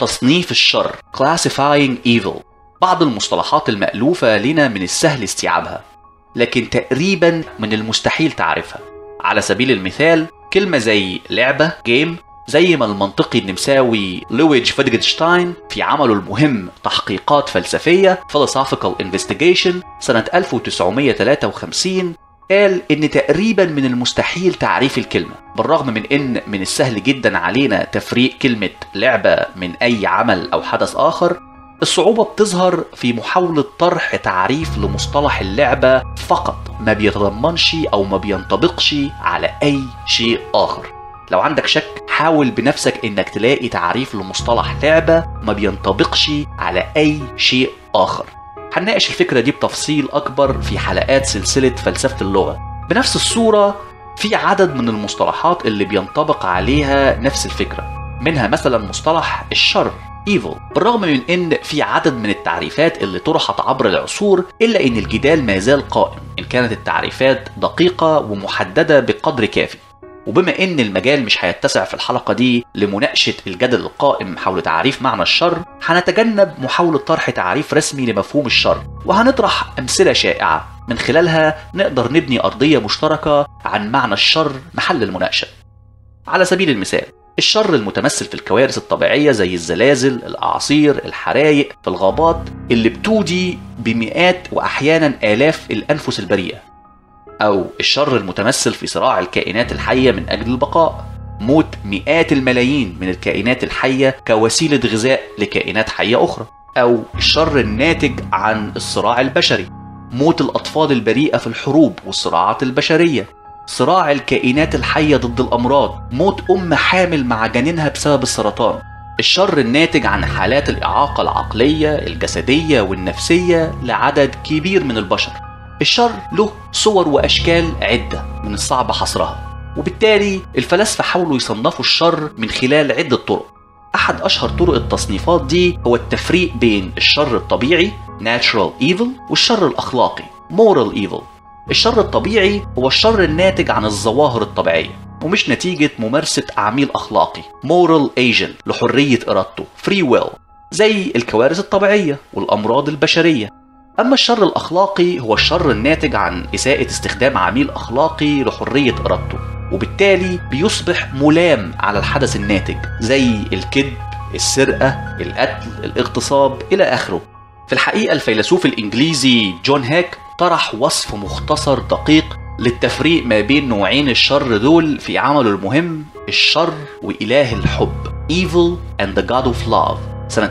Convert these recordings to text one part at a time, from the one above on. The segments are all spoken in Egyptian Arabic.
تصنيف الشر classifying evil بعض المصطلحات المألوفة لنا من السهل استيعابها لكن تقريبا من المستحيل تعرفها على سبيل المثال كلمة زي لعبة جيم زي ما المنطقي النمساوي لويج فيتجنشتاين في عمله المهم تحقيقات فلسفية Philosophical Investigation سنة 1953 قال إن تقريبا من المستحيل تعريف الكلمة بالرغم من إن من السهل جدا علينا تفريق كلمة لعبة من أي عمل أو حدث آخر الصعوبة بتظهر في محاولة طرح تعريف لمصطلح اللعبة فقط ما بيتضمنش أو ما بينطبقش على أي شيء آخر لو عندك شك حاول بنفسك انك تلاقي تعريف لمصطلح لعبة ما بينطبقش على اي شيء اخر هنناقش الفكرة دي بتفصيل اكبر في حلقات سلسلة فلسفة اللغة بنفس الصورة في عدد من المصطلحات اللي بينطبق عليها نفس الفكرة منها مثلا مصطلح الشر evil بالرغم من ان في عدد من التعريفات اللي طرحت عبر العصور الا ان الجدال ما زال قائم ان كانت التعريفات دقيقة ومحددة بقدر كافي وبما ان المجال مش هيتسع في الحلقة دي لمناقشة الجدل القائم حول تعريف معنى الشر هنتجنب محاولة طرح تعريف رسمي لمفهوم الشر وهنطرح أمثلة شائعة من خلالها نقدر نبني أرضية مشتركة عن معنى الشر محل المناقشة على سبيل المثال الشر المتمثل في الكوارث الطبيعية زي الزلازل، الأعاصير، الحرايق في الغابات اللي بتودي بمئات وأحيانا آلاف الأنفس البريئة أو الشر المتمثل في صراع الكائنات الحية من أجل البقاء موت مئات الملايين من الكائنات الحية كوسيلة غذاء لكائنات حية أخرى أو الشر الناتج عن الصراع البشري موت الأطفال البريئة في الحروب والصراعات البشرية صراع الكائنات الحية ضد الأمراض موت أم حامل مع جنينها بسبب السرطان الشر الناتج عن حالات الإعاقة العقلية الجسدية والنفسية لعدد كبير من البشر الشر له صور وأشكال عدة من الصعب حصرها وبالتالي الفلاسفة حاولوا يصنفوا الشر من خلال عدة طرق أحد أشهر طرق التصنيفات دي هو التفريق بين الشر الطبيعي natural evil والشر الأخلاقي moral evil الشر الطبيعي هو الشر الناتج عن الظواهر الطبيعية ومش نتيجة ممارسة عميل أخلاقي moral agent لحرية إرادته free will زي الكوارث الطبيعية والأمراض البشرية أما الشر الأخلاقي هو الشر الناتج عن إساءة استخدام عميل أخلاقي لحرية إرادته وبالتالي بيصبح ملام على الحدث الناتج زي الكذب السرقة القتل الاغتصاب إلى آخره في الحقيقة الفيلسوف الإنجليزي جون هيك طرح وصف مختصر دقيق للتفريق ما بين نوعين الشر دول في عمله المهم الشر وإله الحب Evil and the God of Love سنة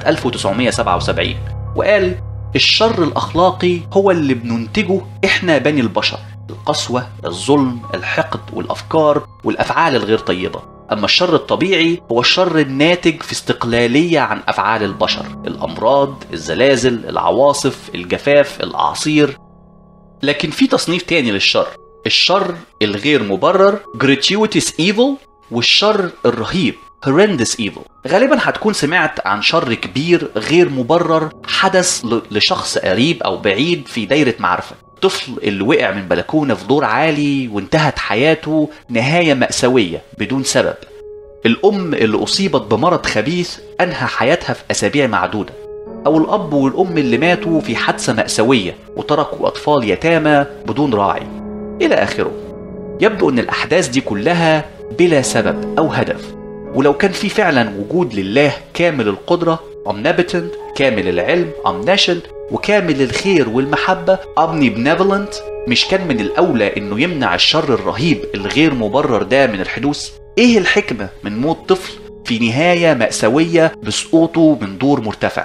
1977 وقال الشر الأخلاقي هو اللي بننتجه إحنا بني البشر القسوة الظلم الحقد والأفكار والأفعال الغير طيبة أما الشر الطبيعي هو الشر الناتج في استقلالية عن أفعال البشر الأمراض الزلازل العواصف الجفاف الأعاصير لكن في تصنيف تاني للشر الشر الغير مبرر gratuitous evil والشر الرهيب horrendous evil غالبا هتكون سمعت عن شر كبير غير مبرر حدث لشخص قريب او بعيد في دايرة معرفة الطفل اللي وقع من بلكونة في دور عالي وانتهت حياته نهاية مأساوية بدون سبب الأم اللي أصيبت بمرض خبيث أنهى حياتها في أسابيع معدودة أو الأب والأم اللي ماتوا في حادثة مأساوية وتركوا أطفال يتامى بدون راعي إلى آخره يبدو أن الأحداث دي كلها بلا سبب أو هدف ولو كان في فعلا وجود لله كامل القدرة omnipotent كامل العلم omniscient وكامل الخير والمحبة omnibenevolent مش كان من الأولى إنه يمنع الشر الرهيب الغير مبرر ده من الحدوث؟ إيه الحكمة من موت طفل في نهاية مأساوية بسقوطه من دور مرتفع؟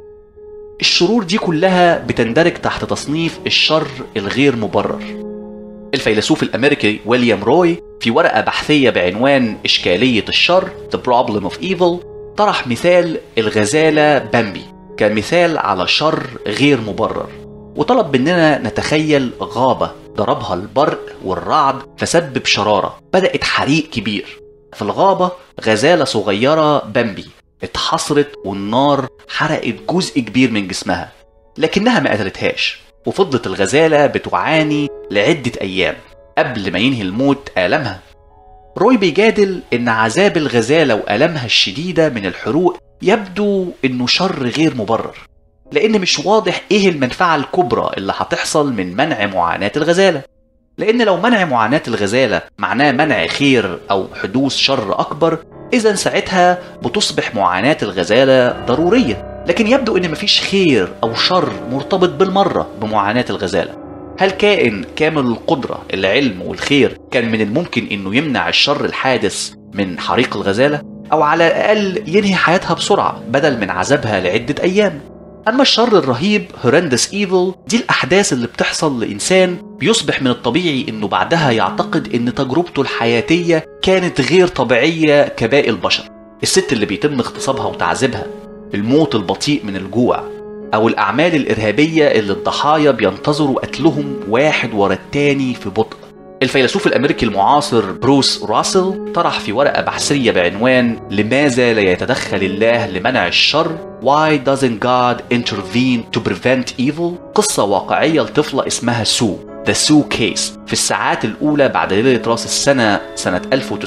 الشرور دي كلها بتندرج تحت تصنيف الشر الغير مبرر الفيلسوف الأمريكي ويليام روي في ورقة بحثية بعنوان إشكالية الشر The Problem of Evil طرح مثال الغزالة بامبي كمثال على شر غير مبرر وطلب مننا نتخيل غابة ضربها البرق والرعد فسبب شرارة بدأت حريق كبير في الغابة غزالة صغيرة بامبي اتحصرت والنار حرقت جزء كبير من جسمها لكنها ما قتلتهاش وفضلت الغزالة بتعاني لعدة أيام قبل ما ينهي الموت آلامها روي بيجادل إن عذاب الغزالة وآلامها الشديدة من الحروق يبدو انه شر غير مبرر لان مش واضح ايه المنفعة الكبرى اللي هتحصل من منع معاناة الغزالة لان لو منع معاناة الغزالة معناه منع خير او حدوث شر اكبر اذا ساعتها بتصبح معاناة الغزالة ضرورية لكن يبدو ان مفيش خير او شر مرتبط بالمرة بمعاناة الغزالة هل كائن كامل القدرة العلم والخير كان من الممكن انه يمنع الشر الحادث من حريق الغزالة او على الاقل ينهي حياتها بسرعة بدل من عذابها لعدة ايام اما الشر الرهيب هورندس ايفل دي الاحداث اللي بتحصل لانسان بيصبح من الطبيعي انه بعدها يعتقد ان تجربته الحياتية كانت غير طبيعية كباقي البشر الست اللي بيتم اغتصابها وتعذيبها الموت البطيء من الجوع أو الأعمال الإرهابية اللي الضحايا بينتظروا قتلهم واحد ورا التاني في بطء الفيلسوف الأمريكي المعاصر بروس راسل طرح في ورقة بحثية بعنوان لماذا لا يتدخل الله لمنع الشر Why doesn't God intervene to prevent evil قصة واقعية لطفلة اسمها سو The Sue Case في الساعات الأولى بعد ليلة راس السنة سنة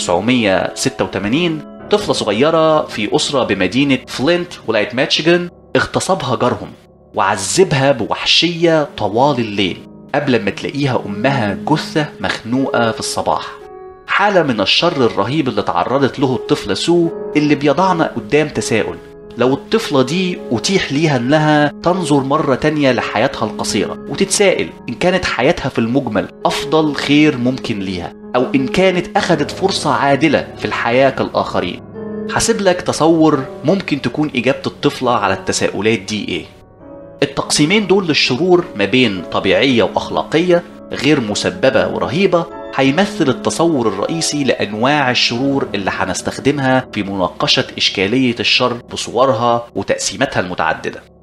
1986 طفلة صغيرة في أسرة بمدينة فلينت ولاية ميتشيغان اغتصبها جارهم وعذبها بوحشية طوال الليل قبل ما تلاقيها أمها جثة مخنوقة في الصباح حالة من الشر الرهيب اللي تعرضت له الطفلة سو اللي بيضعنا قدام تساؤل لو الطفلة دي أتيح ليها إنها تنظر مرة تانية لحياتها القصيرة وتتساءل إن كانت حياتها في المجمل أفضل خير ممكن ليها أو إن كانت أخدت فرصة عادلة في الحياة كالآخرين حاسب لك تصور ممكن تكون إجابة الطفلة على التساؤلات دي إيه التقسيمين دول للشرور ما بين طبيعية وأخلاقية غير مسببة ورهيبة هيمثل التصور الرئيسي لأنواع الشرور اللي هنستخدمها في مناقشة إشكالية الشر بصورها وتقسيماتها المتعددة